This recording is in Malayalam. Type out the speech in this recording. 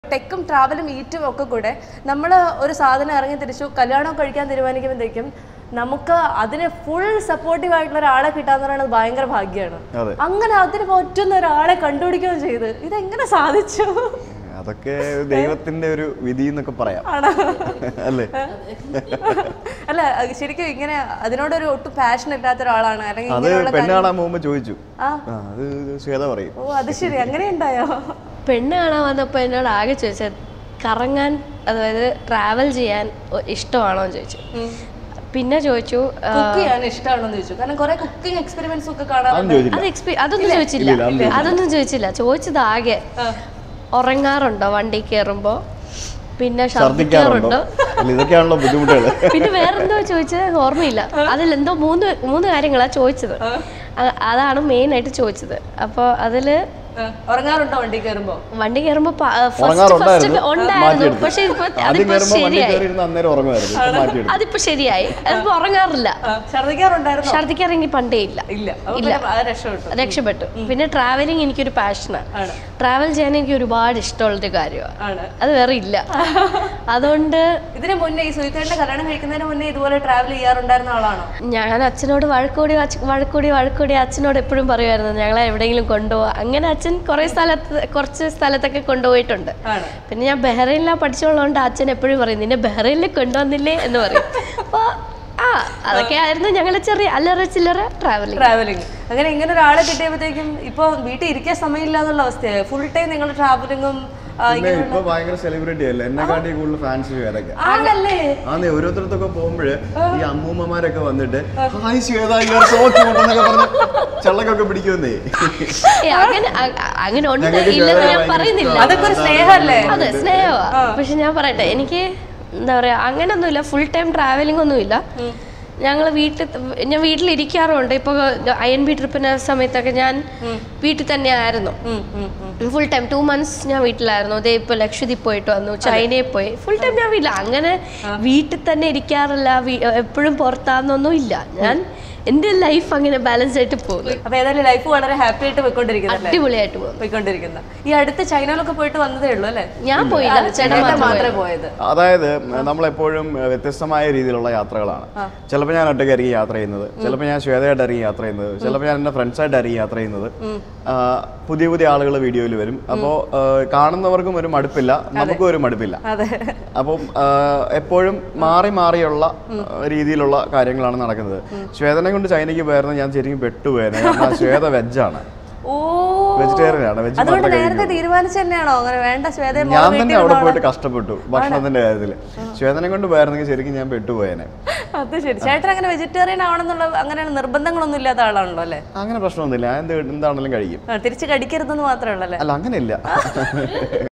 ടെക്കും ട്രാവലും ഈറ്റും ഒക്കെ കൂടെ നമ്മൾ ഒരു സാധനം ഇറങ്ങി തിരിച്ചു കല്യാണം കഴിക്കാൻ തീരുമാനിക്കുമ്പോഴത്തേക്കും നമുക്ക് അതിന് ഫുൾ സപ്പോർട്ടീവ് ആയിട്ടുള്ള ഒരാളെ കിട്ടാന്ന് പറയുന്നത് ഭയങ്കര ഭാഗ്യമാണ് അതെ അങ്ങനെ അതിന് പറ്റുന്ന ഒരാളെ കണ്ടുപിടിക്കുകയും ചെയ്ത് ഇതെങ്ങനെ സാധിച്ചു അതൊക്കെ ദൈവത്തിന്റെ ഒരു വിധി എന്നൊക്കെ പറയാം അല്ലേ അല്ല ശരിക്കും ഇങ്ങനെ അതിനോടൊരു ഒട്ടും പാഷൻ ഇല്ലാത്ത ഒരാളാണ് അല്ലെങ്കിൽ അത് ഇങ്ങനെയുള്ള പെണ്ണ് കാണാൻ പോകുമ്പോ ചോദിച്ചു ആ. ആ, അത് ശ്വേത പറയും ഓ അത് ശരി അങ്ങനെ ഉണ്ടായോ പെണ്ണ് കാണാൻ വന്നപ്പോൾ എന്നോട് ആകെ ചോദിച്ചത് കറങ്ങാൻ അതായത് ട്രാവൽ ചെയ്യാൻ ഒ- ഇഷ്ടമാണോ എന്ന് ചോദിച്ചു പിന്നെ ചോദിച്ചു ആ, കുക്ക് ചെയ്യാൻ ഇഷ്ടമാണോ എന്ന് ചോദിച്ചു കാരണം കുറെ കുക്കിംഗ് എക്സ്പെരിമെന്റ്സ് ഒക്കെ അതൊന്നും കാണാറുണ്ട് ചോദിച്ചില്ല അത് എക്സ്പീ അതൊന്നും ചോദിച്ചില്ല ഇല്ല, അതൊന്നും അതൊന്നും ചോദിച്ചില്ല ചോദിച്ചത് ആകെ ഉറങ്ങാറുണ്ടോ വണ്ടി കയറുമ്പോ പിന്നെ ഛർദിക്കാറുണ്ടോ ഛർദിക്കാറുണ്ടോ അല്ല ഇതൊക്കെയാണല്ലോ ബുദ്ധിമുട്ടുകൾ പിന്നെ വേറെന്തോ ചോദിച്ചത് ഓർമ്മയില്ല അതിൽ എന്തോ മൂന്ന് മൂന്ന് കാര്യങ്ങളാ ചോദിച്ചത് അ- അതാണ് മെയിൻ ആയിട്ട് ചോദിച്ചത് അപ്പോൾ അതില് ആ, ഉറങ്ങാറുണ്ടോ വണ്ടി കയറുമ്പോ വണ്ടി കയറുമ്പോ ഫസ്റ്റ് ഉറങ്ങാറുണ്ടായിരുന്നു ഫസ്റ്റ് ഉണ്ടായിരുന്നു മാറ്റിയെടുത്തു പക്ഷെ ഇപ്പൊ ആദ്യം അതിപ്പോ കയറുമ്പോ വണ്ടി ശരിയായി കയറി ഇരുന്ന് അന്നേരം ഉറങ്ങുമായിരുന്നു ഇപ്പൊ മാറ്റിയെടുത്തു അതിപ്പോ ശരിയായി അതിപ്പോ ഉറങ്ങാറില്ല ആ, ഛർദ്ദിക്കാറുണ്ടായിരുന്നോ ഛർദിക്കാറെങ്കിൽ പണ്ടേ ഇല്ല ഇല്ല അപ്പൊ ഇല്ല. പിന്നെ അത് രക്ഷപ്പെട്ടു രക്ഷപ്പെട്ടു പിന്നെ ട്രാവലിംഗ് എനിക്കൊരു പാഷനാണ് ആണ് ട്രാവൽ ചെയ്യാൻ എനിക്ക് ഒരുപാട് ഇഷ്ടമുള്ളൊരു കാര്യമാണ് ആണ് അത് വേറെ ഇല്ല അതുകൊണ്ട് ഇതിന് മുന്നേ ഈ സുഹിത്തേട്ടന്റെ കല്യാണം കഴിക്കുന്നതിന് മുന്നേ ഇതുപോലെ ട്രാവൽ ചെയ്യാറുണ്ടായിരുന്ന ആളാണോ ഞാൻ അച്ഛനോട് വഴക്കൂടി വച്ച്- വഴക്കൂടി വഴക്കൂടി അച്ഛനോട് എപ്പോഴും പറയുമായിരുന്നു ഞങ്ങളെ എവിടെയെങ്കിലും കൊണ്ടുപോകാം അങ്ങനെ അച്ഛൻ കുറേ സ്ഥലത്ത് കുറച്ച് സ്ഥലത്തൊക്കെ കൊണ്ടുപോയിട്ടുണ്ട് ആണ് പിന്നെ ഞാൻ ബഹ്റൈനിലാണ് പഠിച്ചുള്ളതുകൊണ്ട് അച്ഛൻ എപ്പോഴും പറയും നിന്നെ ബഹ്റൈനിൽ കൊണ്ടുവന്നില്ലേ എന്ന് പറയും അപ്പോൾ ആ അതൊക്കെ ആയിരുന്നു ഞങ്ങളുടെ ചെറിയ അല്ലറ ചില്ലറ ട്രാവലിംഗ് ട്രാവലിംഗ് അങ്ങനെ ഇങ്ങനെ ഒരാളെ കിട്ടിയപ്പോഴത്തേക്കും ഇപ്പൊ വീട്ടിൽ ഇരിക്കാൻ സമയമില്ല എന്നുള്ള അവസ്ഥയായി ഫുൾ ടൈം നിങ്ങൾ ട്രാവലിങ്ങും പിന്നെ ഇപ്പൊ ഭയങ്കര സെലിബ്രിറ്റി അല്ലേ എന്നെ കാട്ടി കൂടുതൽ ഫാൻസ് ശ്വേതൊക്കെ ആണല്ലേ ആന്നേ ഓരോരുത്തരത്തൊക്കെ പോകുമ്പോഴ് ഈ അമ്മൂമ്മമാരൊക്കെ വന്നിട്ട് hi Shweta you are so cute എന്നൊക്കെ പറഞ്ഞ് ചള്ളക്കൊക്കെ പിടിക്കുമെന്നേ അങ്ങനെ അ- അ- അങ്ങനെ ഉണ്ട് ഞങ്ങൾക്ക് ഇല്ലെന്ന് ഞാൻ ഭയങ്കര പറയുന്നില്ല ഇഷ്ടമാണ്. അതൊക്കെ ഒരു സ്നേഹമല്ലേ? അതെ സ്നേഹമാ പക്ഷെ ഞാൻ പറയട്ടെ എനിക്ക് എന്താ പറയാ അങ്ങനൊന്നുമില്ല ഫുൾ ടൈം ട്രാവലിംഗ് ഒന്നുമില്ല ഞങ്ങൾ വീട്ടിൽ ഞാൻ വീട്ടിലിരിക്കാറുണ്ട് ഇപ്പോൾ ഐ എൻ ബി ട്രിപ്പിന് സമയത്തൊക്കെ ഞാൻ വീട്ടിൽ തന്നെ ആയിരുന്നു ഉം, ഉം, ഉം. ഫുൾ ടൈം ടു മന്ത്സ് ഞാൻ വീട്ടിലായിരുന്നു അതേ ഇപ്പോൾ ലക്ഷദ്വീപ് പോയിട്ട് വന്നു ചൈനയിൽ പോയി ഫുൾ ടൈം ഞാൻ വീട്ടിൽ അങ്ങനെ വീട്ടിൽ തന്നെ ഇരിക്കാറില്ല വീ- എപ്പോഴും പുറത്താന്നൊന്നും ഇല്ല ഞാൻ എൻ്റെ ലൈഫ് അങ്ങനെ ബാലൻസ് ആയിട്ട് പോകുന്നു അപ്പൊ ഏതായാലും ലൈഫ് വളരെ ഹാപ്പി ആയിട്ട് പോയിക്കൊണ്ടിരിക്കുന്നല്ലേ അടിപൊളിയായിട്ട് പോകുന്നു പോയിക്കൊണ്ടിരിക്കുന്ന ഈ അടുത്ത് ചൈനയിലൊക്കെ പോയിട്ട് വന്നതേ ഉള്ളൂ അല്ലേ ഞാൻ പോയില്ല ചേട്ടൻ ചേട്ടൻ മാത്രം മാത്രമേ പോയത് അതായത് നമ്മളെപ്പോഴും വ്യത്യസ്തമായ രീതിയിലുള്ള യാത്രകളാണ് ചിലപ്പോൾ ഞാൻ ഒറ്റയ്ക്കായിരിക്കും യാത്ര ചെയ്യുന്നത് ചിലപ്പോൾ ഞാൻ ശ്വേതയായിട്ടായിരിക്കും യാത്ര ചെയ്യുന്നത് ചിലപ്പോൾ ഞാൻ എൻ്റെ ഫ്രണ്ട്സായിട്ടായിരിക്കും യാത്ര ചെയ്യുന്നത് ആ, പുതിയ പുതിയ ആളുകൾ വീഡിയോയിൽ വരും അപ്പോൾ കാണുന്നവർക്കും ഒരു മടുപ്പില്ല നമുക്കും ഒരു മടുപ്പില്ല അതെ അപ്പം ആ, എപ്പോഴും മാറി മാറിയുള്ള ആ, രീതിയിലുള്ള കാര്യങ്ങളാണ് നടക്കുന്നത് ശ്വേതനെ കൊണ്ട് ചൈനയ്ക്ക് പോയായിരുന്നു ഞാൻ ശരിക്കും പെട്ടുപോയത് കാരണം ശ്വേത വെജാണ് ഓ വെജിറ്റേറിയൻ ആണ് വെജ് അതുകൊണ്ട് മാത്രമേ നേരത്തെ തീരുമാനിച്ചു തന്നെയാണോ അങ്ങനെ വേണ്ട ശ്വേത ഞാൻ തന്നെ അവിടെ പോയിട്ട് കഷ്ടപ്പെട്ടു ഭക്ഷണത്തിന്റെ കാര്യത്തിൽ ശ്വേതനെ കൊണ്ട് പോയായിരുന്നെങ്കിൽ ശരിക്കും ഞാൻ പെട്ടുപോയേനെ അത് ശരി ചേട്ടൻ അങ്ങനെ വെജിറ്റേറിയൻ ആവണമെന്നുള്ള അങ്ങനെ നിർബന്ധങ്ങളൊന്നും ഇല്ലാത്ത ആളാണല്ലോ അല്ലേ അങ്ങനെ പ്രശ്നമൊന്നുമില്ല ഞാൻ എന്ത് എന്താണെങ്കിലും കഴിക്കും ആ, തിരിച്ച് കടിക്കരുതെന്ന് മാത്രമേ ഉള്ളൂ അല്ലേ അല്ല അങ്ങനെയില്ല